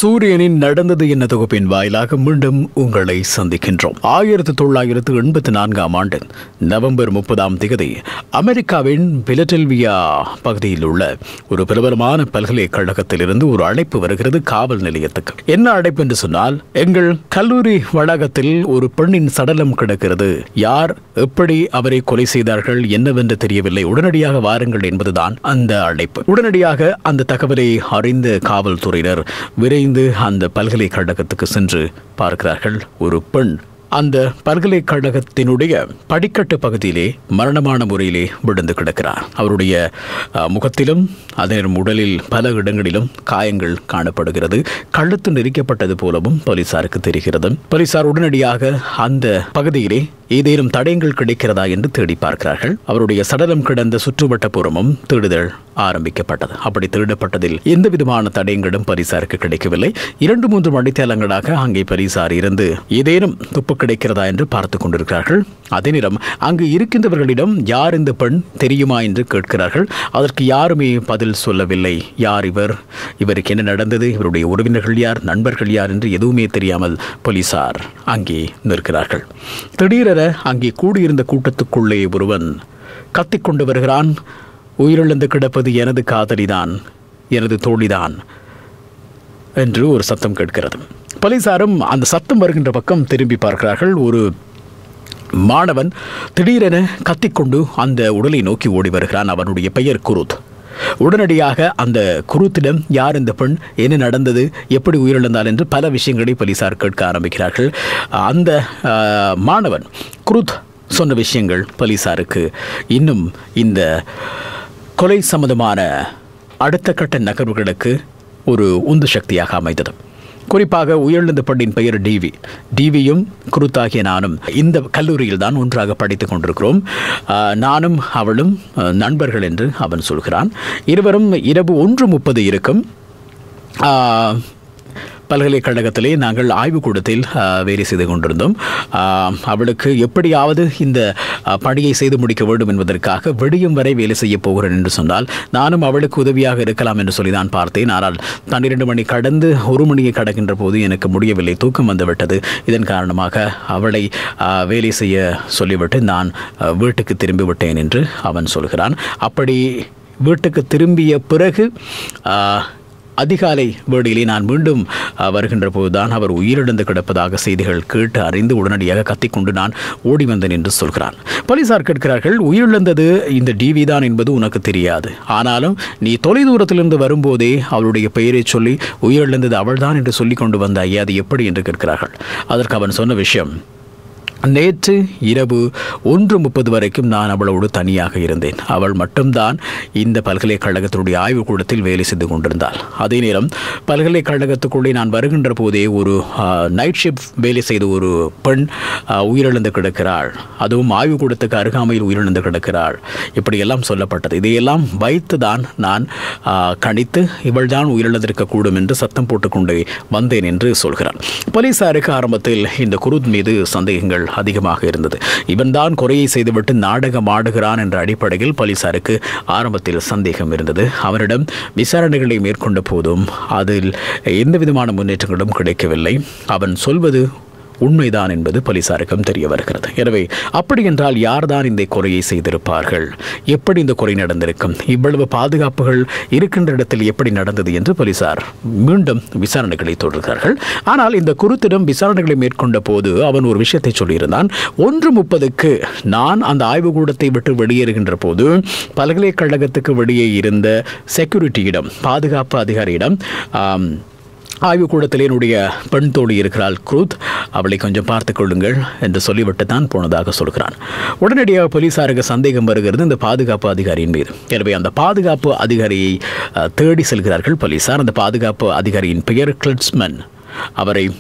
சூரியனின் நடந்தது என்ன தொகுப்பின் வாயிலாக மீண்டும் உங்களை சந்திக்கின்றோம் ஆயிரத்தி தொள்ளாயிரத்து எண்பத்தி நான்காம் ஆண்டு நவம்பர் முப்பதாம் திகதி அமெரிக்காவின் பிலடெல்வியா பகுதியில் உள்ள ஒரு பிரபலமான பல்கலைக்கழகத்திலிருந்து ஒரு அழைப்பு வருகிறது காவல் நிலையத்துக்கு என்ன அழைப்பு என்று சொன்னால் எங்கள் கல்லூரி வளாகத்தில் ஒரு பெண்ணின் சடலம் கிடக்கிறது யார் எப்படி அவரை கொலை செய்தார்கள் என்னவென்று தெரியவில்லை உடனடியாக வாருங்கள் என்பதுதான் அந்த அழைப்பு உடனடியாக அந்த தகவலை அறிந்த காவல்துறையினர் விரைந்து அந்த பல்கலைக்கழகத்துக்கு சென்று பார்க்கிறார்கள் ஒரு பெண் அந்த பல்கலைக்கழகத்தினுடைய படிக்கட்டு பகுதியிலே மரணமான முறையிலே விழுந்து கிடக்கிறார் அவருடைய அஹ், முகத்திலும் அதே நேரம் உடலில் பல இடங்களிலும் காயங்கள் காணப்படுகிறது கழுத்து நெரிக்கப்பட்டது போலவும் போலீசாருக்கு தெரிகிறது போலீசார் உடனடியாக அந்த பகுதியிலே ஏதேனும் தடயங்கள் கிடைக்கிறதா என்று தேடி பார்க்கிறார்கள் அவருடைய சடலம் கிடந்த சுற்றுவட்டப்புறமும் தேடுதல் ஆரம்பிக்கப்பட்டது அப்படி தேடப்பட்டதில் எந்த விதமான தடயங்களும் பரிசாருக்கு கிடைக்கவில்லை இரண்டு மூன்று மணித்தேலங்களாக அங்கே பரிசார் இருந்து ஏதேனும் துப்பு கிடைக்கிறதா என்று பார்த்து கொண்டிருக்கிறார்கள் அதே நேரம் அங்கு இருக்கின்றவர்களிடம் யார் இந்த பெண் தெரியுமா என்று கேட்கிறார்கள் அதற்கு யாருமே பதில் சொல்லவில்லை யார் இவர் இவருக்கு என்ன நடந்தது இவருடைய உறவினர்கள் யார் நண்பர்கள் யார் என்று எதுவுமே தெரியாமல் போலீசார் அங்கே நிற்கிறார்கள் திடீரென அங்கே கூடியிருந்த கூட்டத்துக்குள்ளே ஒருவன் கத்திக்கொண்டு வருகிறான் உயிரிழந்து கிடப்பது எனது காதலிதான் எனது தோழிதான் என்று ஒரு சத்தம் கேட்கிறது போலீசாரும் அந்த சத்தம் வருகின்ற பக்கம் திரும்பி பார்க்கிறார்கள் ஒரு மாணவன் திடீரென கத்திக்கொண்டு அந்த உடலை நோக்கி ஓடி வருகிறான் அவனுடைய பெயர் குருத் உடனடியாக அந்த குருத்திடம் யார் இந்த பெண் என்ன நடந்தது எப்படி உயிரிழந்தால் என்று பல விஷயங்களை போலீசார் கேட்க ஆரம்பிக்கிறார்கள் அந்த ஆஹ், மாணவன் குருத் சொன்ன விஷயங்கள் போலீசாருக்கு இன்னும் இந்த கொலை சம்பந்தமான அடுத்த கட்ட நகர்வுகளுக்கு ஒரு உந்து சக்தியாக அமைந்தது குறிப்பாக உயிரிழந்த பெண்ணின் பெயர் டிவி டிவியும் குருத்தாகிய நானும் இந்த கல்லூரியில் தான் ஒன்றாக படித்துக் கொண்டிருக்கிறோம் ஆஹ், நானும் அவளும் அஹ், நண்பர்கள் என்று அவன் சொல்கிறான் இருவரும் இரவு ஒன்று முப்பது இருக்கும் ஆஹ், பல்கலைக்கழகத்திலே நாங்கள் ஆய்வுக்கூடத்தில் ஆஹ், வேலை செய்து கொண்டிருந்தோம் ஆஹ், அவளுக்கு எப்படியாவது இந்த ஆஹ், பணியை செய்து முடிக்க வேண்டும் என்பதற்காக விடியும் வரை வேலை செய்ய போகிறேன் என்று சொன்னால் நானும் அவளுக்கு உதவியாக இருக்கலாம் என்று சொல்லி தான் பார்த்தேன் ஆனால் பன்னிரண்டு மணி கடந்து ஒரு மணியை கடக்கின்ற போது எனக்கு முடியவில்லை தூக்கம் வந்துவிட்டது இதன் காரணமாக அவளை ஆஹ், வேலை செய்ய சொல்லிவிட்டு நான் ஆஹ், வீட்டுக்கு திரும்பி விட்டேன் என்று அவன் சொல்கிறான் அப்படி வீட்டுக்கு திரும்பிய பிறகு ஆஹ், அதிகாலை வேளையிலே நான் மீண்டும் அஹ், வருகின்ற போதுதான் அவர் உயிரிழந்து கிடப்பதாக செய்திகள் கேட்டு அறிந்து உடனடியாக கத்திக்கொண்டு நான் ஓடி வந்தேன் என்று சொல்கிறான் போலீசார் கேட்கிறார்கள் உயிரிழந்தது இந்த டிவி தான் என்பது உனக்கு தெரியாது ஆனாலும் நீ தொலைதூரத்திலிருந்து வரும்போதே அவளுடைய பெயரை சொல்லி உயிரிழந்தது அவள்தான் என்று சொல்லி கொண்டு வந்தாயே அது எப்படி என்று கேட்கிறார்கள் அதற்கு அவன் சொன்ன விஷயம் நேற்று இரவு ஒன்று முப்பது வரைக்கும் நான் அவளோடு தனியாக இருந்தேன் அவள் மட்டும்தான் இந்த பல்கலைக்கழகத்தினுடைய ஆய்வுக்கூடத்தில் வேலை செய்து கொண்டிருந்தாள் அதே நேரம் பல்கலைக்கழகத்துக்குள்ளே நான் வருகின்ற போதே ஒரு நைட் ஷிஃப்ட் வேலை செய்த ஒரு பெண் ஆ, உயிரிழந்து கிடக்கிறாள் அதுவும் ஆய்வுக்கூடத்துக்கு அருகாமையில் உயிரிழந்து கிடக்கிறாள் இப்படியெல்லாம் சொல்லப்பட்டது இதையெல்லாம் வைத்து தான் நான் ஆ, கணித்து இவள்தான் உயிரிழந்திருக்கக்கூடும் என்று சத்தம் போட்டுக்கொண்டே வந்தேன் என்று சொல்கிறார் போலீசாருக்கு ஆரம்பத்தில் இந்த குருத் மீது சந்தேகங்கள் அதிகமாக இருந்தது இவன்தான் குறையை செய்துவிட்டு நாடகம் ஆடுகிறான் என்ற அடிப்படையில் போலீசாருக்கு ஆரம்பத்தில் சந்தேகம் இருந்தது அவரிடம் விசாரணைகளை மேற்கொண்ட போதும் அதில் எந்த விதமான முன்னேற்றங்களும் கிடைக்கவில்லை அவன் சொல்வது உண்மைதான் என்பது போலீசாருக்கும் தெரிய வருகிறது எனவே அப்படி என்றால் யார்தான் இந்த கொலையை செய்திருப்பார்கள் எப்படி இந்த கொலை நடந்திருக்கும் இவ்வளவு பாதுகாப்புகள் இருக்கின்ற இடத்தில் எப்படி நடந்தது என்று போலீசார் மீண்டும் விசாரணைகளை தொடர்கிறார்கள் ஆனால் இந்த குருத்திடம் விசாரணைகளை மேற்கொண்ட போது அவன் ஒரு விஷயத்தை சொல்லியிருந்தான் ஒன்று முப்பதுக்கு நான் அந்த ஆய்வுக்கூடத்தை விட்டு வெளியேறுகின்ற போது பல்கலைக்கழகத்துக்கு வெளியே இருந்த செக்யூரிட்டியிடம் பாதுகாப்பு அதிகாரியிடம் ஆம், ஆய்வுக்கூடத்தில் என்னுடைய பெண் தோழி இருக்கிறாள் குரூத் அவளை கொஞ்சம் பார்த்துக் கொள்ளுங்கள் என்று சொல்லிவிட்டு தான் போனதாக சொல்கிறான் உடனடியாக போலீசாருக்கு சந்தேகம் வருகிறது இந்த பாதுகாப்பு அதிகாரியின் மீது எனவே அந்த பாதுகாப்பு அதிகாரியை அஹ், தேடி செல்கிறார்கள் போலீசார் அந்த பாதுகாப்பு அதிகாரியின் பெயர் கிளிட்ஸ்மன் அவரை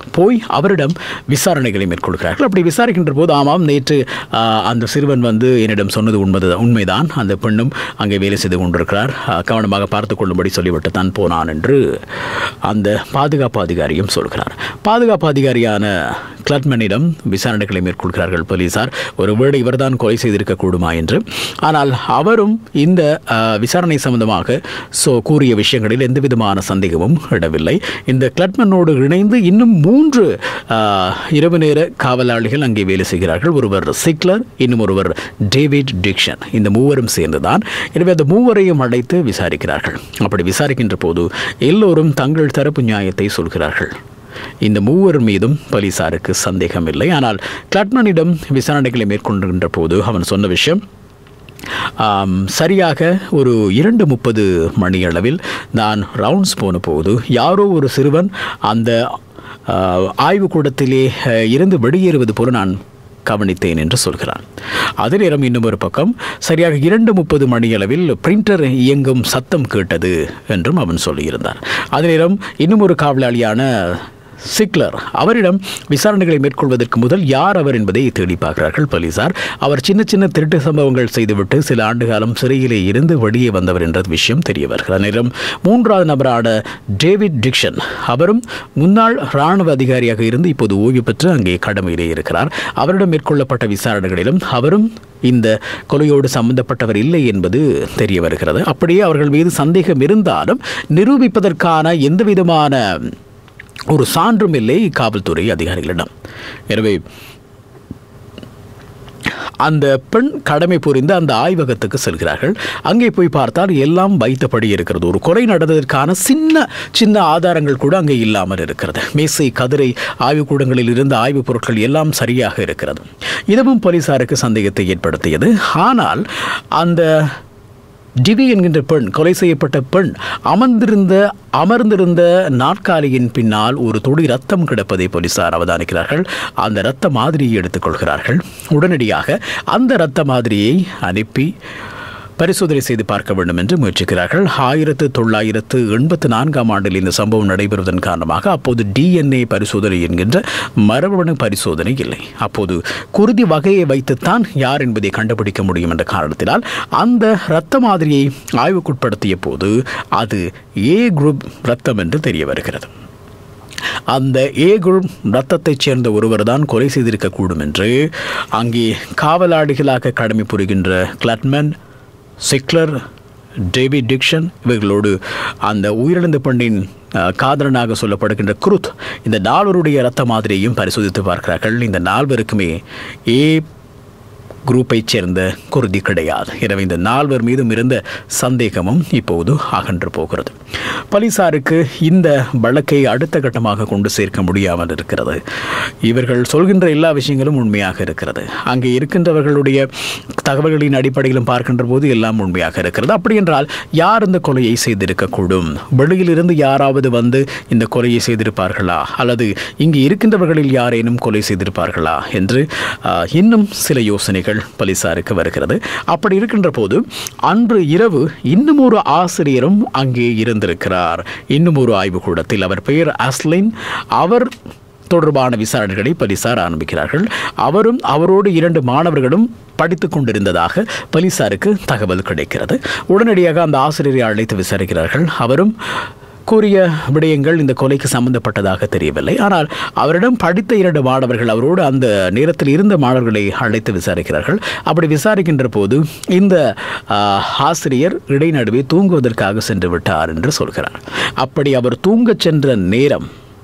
போய் அவரிடம் விசாரணைகளை மேற்கொள்கிறார்கள் அப்படி விசாரிக்கின்ற போது ஆமாம் நேற்று ஆ, அந்த சிறுவன் வந்து என்னிடம் சொன்னது உண்மது உண்மைதான் அந்த பெண்ணும் அங்கே வேலை செய்து கொண்டிருக்கிறார் ஆ, கவனமாக பார்த்து கொள்ளும்படி சொல்லிவிட்டு தான் போனான் என்று அந்த பாதுகாப்பு அதிகாரியும் சொல்கிறார் பாதுகாப்பு அதிகாரியான கிளட்மனிடம் விசாரணைகளை மேற்கொள்கிறார்கள் போலீசார் ஒருவேளை இவர்தான் கொலை செய்திருக்க கூடுமா என்று ஆனால் அவரும் இந்த ஆ, விசாரணை சம்பந்தமாக சோ கூறிய விஷயங்களில் எந்த விதமான சந்தேகமும் இடவில்லை இந்த கிளட்மனோடு இணைந்து இன்னும் மூன்று ஆ, இரவு நேர காவலாளிகள் அங்கே வேலை செய்கிறார்கள் ஒருவர் சிக்லர் இன்னும் ஒருவர் டேவிட் டிக்ஷன் இந்த மூவரும் சேர்ந்துதான் எனவே அந்த மூவரையும் அழைத்து விசாரிக்கிறார்கள் அப்படி விசாரிக்கின்ற போது எல்லோரும் தங்கள் தரப்பு நியாயத்தை சொல்கிறார்கள் இந்த மூவர் மீதும் போலீசாருக்கு சந்தேகம் இல்லை ஆனால் கிளட்மனிடம் விசாரணைகளை மேற்கொள்கின்ற போது அவன் சொன்ன விஷயம் ஆம், சரியாக ஒரு இரண்டு முப்பது மணியளவில் நான் ரவுண்ட்ஸ் போன போது யாரோ ஒரு சிறுவன் அந்த ஆ, ஆய்வுக்கூடத்திலே அ, இருந்து வெளியேறுவது போல நான் கவனித்தேன் என்று சொல்கிறான் அதே நேரம் இன்னும் ஒரு பக்கம் சரியாக இரண்டு முப்பது மணியளவில் பிரிண்டர் இயங்கும் சத்தம் கேட்டது என்றும் அவன் சொல்லியிருந்தார் அதே நேரம் இன்னும் ஒரு காவலாளியான சிக்லர் அவரிடம் விசாரணைகளை மேற்கொள்வதற்கு முதல் யார் அவர் என்பதை தேடி பார்க்கிறார்கள் போலீசார் அவர் சின்ன சின்ன திருட்டு சம்பவங்கள் செய்துவிட்டு சில ஆண்டு காலம் சிறையிலே இருந்து வெளியே வந்தவர் என்ற விஷயம் தெரிய வருகிறது நேரம் மூன்றாவது நபரான டேவிட் டிக்ஷன் அவரும் முன்னாள் இராணுவ அதிகாரியாக இருந்து இப்போது ஓய்வு பெற்று அங்கே கடமையிலே இருக்கிறார் அவரிடம் மேற்கொள்ளப்பட்ட விசாரணைகளிலும் அவரும் இந்த கொலையோடு சம்பந்தப்பட்டவர் இல்லை என்பது தெரிய வருகிறது அப்படியே அவர்கள் மீது சந்தேகம் இருந்தாலும் நிரூபிப்பதற்கான எந்த விதமான ஒரு சான்றும் இல்லை காவல்துறை அதிகாரிகளிடம் எனவே அந்த பெண் கடமை புரிந்து அந்த ஆய்வகத்துக்கு செல்கிறார்கள் அங்கே போய் பார்த்தால் எல்லாம் வைத்தபடி இருக்கிறது ஒரு கொலை நடந்ததற்கான சின்ன சின்ன ஆதாரங்கள் கூட அங்கே இல்லாமல் இருக்கிறது மேசை கதிரை ஆய்வுக்கூடங்களில் இருந்த ஆய்வுப் பொருட்கள் எல்லாம் சரியாக இருக்கிறது இதுவும் போலீசாருக்கு சந்தேகத்தை ஏற்படுத்தியது ஆனால் அந்த டிவி என்கின்ற பெண் கொலை செய்யப்பட்ட பெண் அமர்ந்திருந்த அமர்ந்திருந்த நாற்காலியின் பின்னால் ஒரு துளி ரத்தம் கிடப்பதை போலீசார் அவதானிக்கிறார்கள் அந்த இரத்த மாதிரியை எடுத்துக்கொள்கிறார்கள் உடனடியாக அந்த இரத்த மாதிரியை அனுப்பி பரிசோதனை செய்து பார்க்க வேண்டும் என்று முயற்சிக்கிறார்கள் ஆயிரத்து தொள்ளாயிரத்து எண்பத்து நான்காம் ஆண்டில் இந்த சம்பவம் நடைபெறுவதன் காரணமாக அப்போது டிஎன்ஏ பரிசோதனை என்கின்ற மரபணு பரிசோதனை இல்லை அப்போது குருதி வகையை வைத்துத்தான் யார் என்பதை கண்டுபிடிக்க முடியும் என்ற காரணத்தினால் அந்த இரத்த மாதிரியை ஆய்வுக்குட்படுத்திய போது அது ஏ குரூப் இரத்தம் என்று தெரிய வருகிறது அந்த ஏ குரூப் ரத்தத்தைச் சேர்ந்த ஒருவர் தான் கொலை செய்திருக்கக்கூடும் என்று அங்கே காவலாளிகளாக கடமை புரிகின்ற கிளட்மன் சிக்லர் டேவிட் டிக்ஷன் இவர்களோடு அந்த உயிரிழந்த பெண்ணின் அஹ், காதலனாக சொல்லப்படுகின்ற குருத் இந்த நால்வருடைய இரத்த மாதிரியையும் பரிசோதித்து பார்க்கிறார்கள் இந்த நால்வருக்குமே ஏ குரூப்பைச் சேர்ந்த குருதி கிடையாது எனவே இந்த நால்வர் மீதும் இருந்த சந்தேகமும் இப்போது அகன்று போகிறது போலீசாருக்கு இந்த வழக்கை அடுத்த கட்டமாக கொண்டு சேர்க்க முடியாமல் இருக்கிறது இவர்கள் சொல்கின்ற எல்லா விஷயங்களும் உண்மையாக இருக்கிறது அங்கே இருக்கின்றவர்களுடைய தகவல்களின் அடிப்படையிலும் பார்க்கின்ற போது எல்லாம் உண்மையாக இருக்கிறது அப்படி என்றால் யார் இந்த கொலையை செய்திருக்கக்கூடும் வெளியிலிருந்து யாராவது வந்து இந்த கொலையை செய்திருப்பார்களா அல்லது இங்கு இருக்கின்றவர்களில் யாரேனும் கொலை செய்திருப்பார்களா என்று ஆஹ், இன்னும் சில யோசனைகள் போலீசாருக்கு வருகிறது அப்படி இருக்கின்ற போது அன்று இரவு இன்னும் ஒரு ஆசிரியரும் அங்கே இருந்திருக்கிறார் இன்னும் ஒரு ஆய்வுக்கூடத்தில் அவர் பெயர் அஸ்லின் அவர் தொடர்பான விசாரணைகளை போலீசார் ஆரம்பிக்கிறார்கள் அவரும் அவரோடு இரண்டு மாணவர்களும் படித்துக் கொண்டிருந்ததாக போலீசாருக்கு தகவல் கிடைக்கிறது உடனடியாக அந்த ஆசிரியரை அழைத்து விசாரிக்கிறார்கள் அவரும் கூறிய விடயங்கள் இந்த கொலைக்கு சம்பந்தப்பட்டதாக தெரியவில்லை ஆனால் அவரிடம் படித்த இரண்டு மாணவர்கள் அவரோடு அந்த நேரத்தில் இருந்த மாணவர்களை அழைத்து விசாரிக்கிறார்கள் அப்படி விசாரிக்கின்ற போது இந்த ஆ, ஆசிரியர் இடைநடுவே தூங்குவதற்காக சென்று விட்டார் என்று சொல்கிறார் அப்படி அவர் தூங்கச் சென்ற நேரம்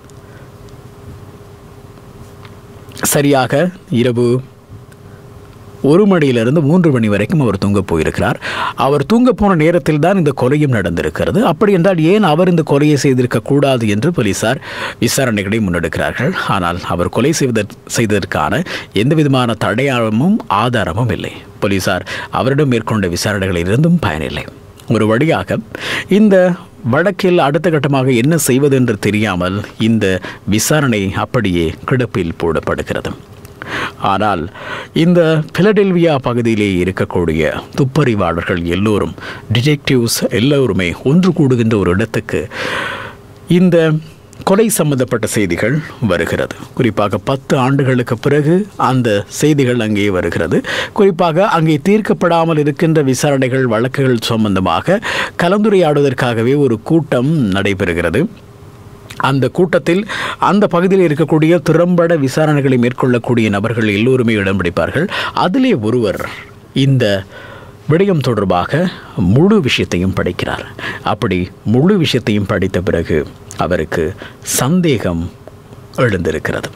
சரியாக இரவு ஒரு மணியிலிருந்து மூன்று மணி வரைக்கும் அவர் தூங்க போயிருக்கிறார் அவர் தூங்க போன நேரத்தில் தான் இந்த கொலையும் நடந்திருக்கிறது அப்படி என்றால் ஏன் அவர் இந்த கொலையை செய்திருக்க கூடாது என்று போலீசார் விசாரணைகளை முன்னெடுக்கிறார்கள் ஆனால் அவர் கொலை செய்வதற் செய்ததற்கான எந்த விதமான தடையாளமும் ஆதாரமும் இல்லை போலீசார் அவரிடம் மேற்கொண்ட விசாரணைகளிலிருந்தும் பயனில்லை ஒரு வழியாக இந்த வழக்கில் அடுத்த கட்டமாக என்ன செய்வது என்று தெரியாமல் இந்த விசாரணை அப்படியே கிடப்பில் போடப்படுகிறது ஆனால் இந்த பிலடெல்வியா பகுதியிலே இருக்கக்கூடிய துப்பறிவாளர்கள் எல்லோரும் டிடெக்டிவ்ஸ் எல்லோருமே ஒன்று கூடுகின்ற ஒரு இடத்துக்கு இந்த கொலை சம்பந்தப்பட்ட செய்திகள் வருகிறது குறிப்பாக பத்து ஆண்டுகளுக்கு பிறகு அந்த செய்திகள் அங்கே வருகிறது குறிப்பாக அங்கே தீர்க்கப்படாமல் இருக்கின்ற விசாரணைகள் வழக்குகள் சம்பந்தமாக கலந்துரையாடுவதற்காகவே ஒரு கூட்டம் நடைபெறுகிறது அந்த கூட்டத்தில் அந்த பகுதியில் இருக்கக்கூடிய திறம்பட விசாரணைகளை மேற்கொள்ளக்கூடிய நபர்கள் எல்லோருமே இடம் பிடிப்பார்கள் அதிலே ஒருவர் இந்த விடயம் தொடர்பாக முழு விஷயத்தையும் படிக்கிறார் அப்படி முழு விஷயத்தையும் படித்த பிறகு அவருக்கு சந்தேகம் எழுந்திருக்கிறது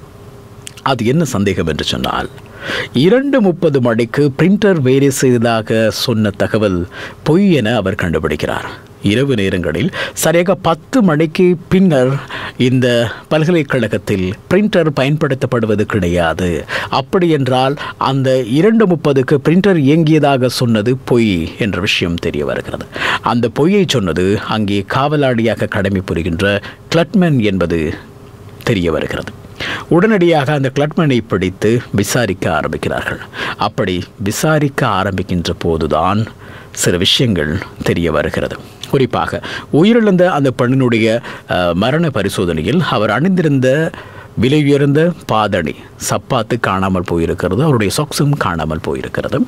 அது என்ன சந்தேகம் என்று சொன்னால் இரண்டு முப்பது மணிக்கு பிரிண்டர் வேலை செய்ததாக சொன்ன தகவல் பொய் என அவர் கண்டுபிடிக்கிறார் இரவு நேரங்களில் சரியாக பத்து மணிக்கு பின்னர் இந்த பல்கலைக்கழகத்தில் பிரிண்டர் பயன்படுத்தப்படுவது கிடையாது அப்படி என்றால் அந்த இரண்டு முப்பதுக்கு பிரிண்டர் இயங்கியதாக சொன்னது பொய் என்ற விஷயம் தெரிய வருகிறது அந்த பொய்யை சொன்னது அங்கே காவலாளியாக கடமை புரிகின்ற கிளட்மேன் என்பது தெரிய வருகிறது உடனடியாக அந்த கிளட்மனை பிடித்து விசாரிக்க ஆரம்பிக்கிறார்கள் அப்படி விசாரிக்க ஆரம்பிக்கின்ற போதுதான் சில விஷயங்கள் தெரிய வருகிறது குறிப்பாக உயிரிழந்த அந்த பெண்ணினுடைய அஹ், மரண பரிசோதனையில் அவர் அணிந்திருந்த விலையுயர்ந்த பாதணி சப்பாத்து காணாமல் போயிருக்கிறது அவருடைய சொக்ஸும் காணாமல் போயிருக்கிறது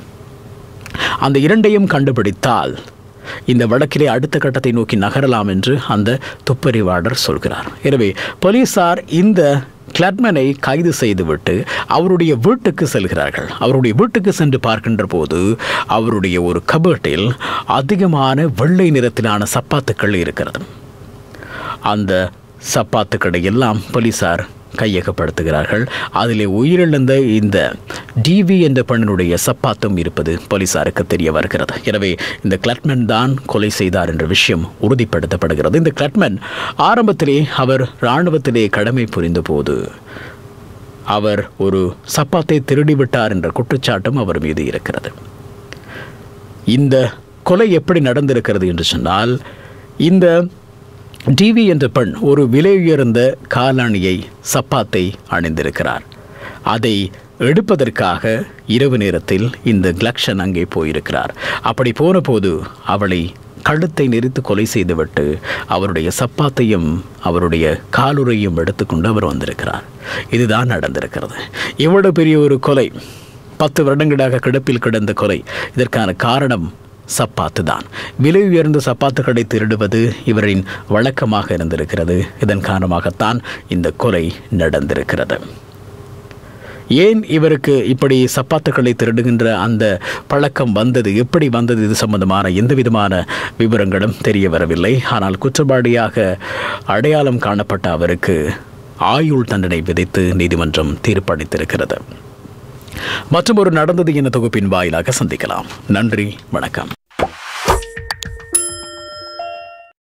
அந்த இரண்டையும் கண்டுபிடித்தால் இந்த வழக்கிலே அடுத்த கட்டத்தை நோக்கி நகரலாம் என்று அந்த துப்பறிவாளர் சொல்கிறார் எனவே போலீசார் இந்த கிளட்மனை கைது செய்துவிட்டு அவருடைய வீட்டுக்கு செல்கிறார்கள் அவருடைய வீட்டுக்கு சென்று பார்க்கின்ற போது அவருடைய ஒரு கபர்ட்டில் அதிகமான வெள்ளை நிறத்திலான சப்பாத்துக்கள் இருக்கிறது அந்த சப்பாத்துக்களை எல்லாம் போலீசார் கையகப்படுத்துகிறார்கள் அதிலே உயிரிழந்த இந்த டிவி என்ற பெண்ணினுடைய சப்பாத்தும் இருப்பது போலீசாருக்கு தெரிய வருகிறது எனவே இந்த கிளட்மன் தான் கொலை செய்தார் என்ற விஷயம் உறுதிப்படுத்தப்படுகிறது இந்த கிளட்மன் ஆரம்பத்திலே அவர் இராணுவத்திலே கடமை புரிந்தபோது அவர் ஒரு சப்பாத்தை திருடிவிட்டார் என்ற குற்றச்சாட்டும் அவர் மீது இருக்கிறது இந்த கொலை எப்படி நடந்திருக்கிறது என்று சொன்னால் இந்த டிவி என்ற பெண் ஒரு விலையுயர்ந்த காலணியை சப்பாத்தை அணிந்திருக்கிறார் அதை எடுப்பதற்காக இரவு நேரத்தில் இந்த கிளக்ஷன் அங்கே போயிருக்கிறார் அப்படி போன போது அவளை கழுத்தை நெரித்து கொலை செய்துவிட்டு அவருடைய சப்பாத்தையும் அவருடைய காலுறையும் எடுத்துக்கொண்டு அவர் வந்திருக்கிறார் இதுதான் நடந்திருக்கிறது இவ்வளவு பெரிய ஒரு கொலை பத்து வருடங்களாக கிடப்பில் கிடந்த கொலை இதற்கான காரணம் சப்பாத்து தான் விலை உயர்ந்த சப்பாத்துக்களை திருடுவது இவரின் வழக்கமாக இருந்திருக்கிறது இதன் காரணமாகத்தான் இந்த கொலை நடந்திருக்கிறது ஏன் இவருக்கு இப்படி சப்பாத்துக்களை திருடுகின்ற அந்த பழக்கம் வந்தது எப்படி வந்தது இது சம்பந்தமான எந்த விதமான விவரங்களும் தெரிய வரவில்லை ஆனால் குற்றவாளியாக அடையாளம் காணப்பட்ட அவருக்கு ஆயுள் தண்டனை விதித்து நீதிமன்றம் தீர்ப்பளித்திருக்கிறது மற்றும் ஒரு நடந்தது என தொகுப்பின் வாயிலாக சந்திக்கலாம் நன்றி வணக்கம்